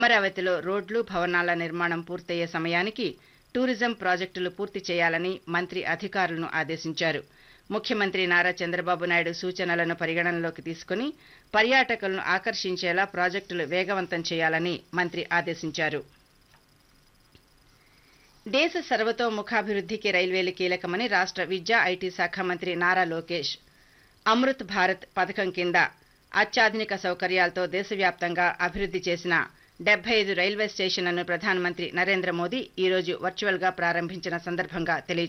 అమరావతిలో రోడ్లు భవనాల నిర్మాణం పూర్తయ్యే సమయానికి టూరిజం ప్రాజెక్టులు పూర్తి చేయాలని మంత్రి అధికారులను ఆదేశించారు ముఖ్యమంత్రి నారా చంద్రబాబు నాయుడు సూచనలను పరిగణనలోకి తీసుకుని పర్యాటకులను ఆకర్షించేలా ప్రాజెక్టులు వేగవంతం చేయాలని మంత్రి ఆదేశించారు దేశ సర్వతోముఖాభివృద్ధికి రైల్వేలు కీలకమని రాష్ట్ర విద్యా ఐటీ శాఖ మంత్రి నారా లోకేష్ అమృత్ భారత్ పథకం కింద అత్యాధునిక సౌకర్యాలతో దేశవ్యాప్తంగా అభివృద్ధి చేసిన డెబ్బై ఐదు రైల్వే స్టేషన్లను ప్రధానమంత్రి నరేంద్ర మోదీ ఈరోజు వర్చువల్గా ప్రారంభించిన సందర్భంగా తెలియజేశారు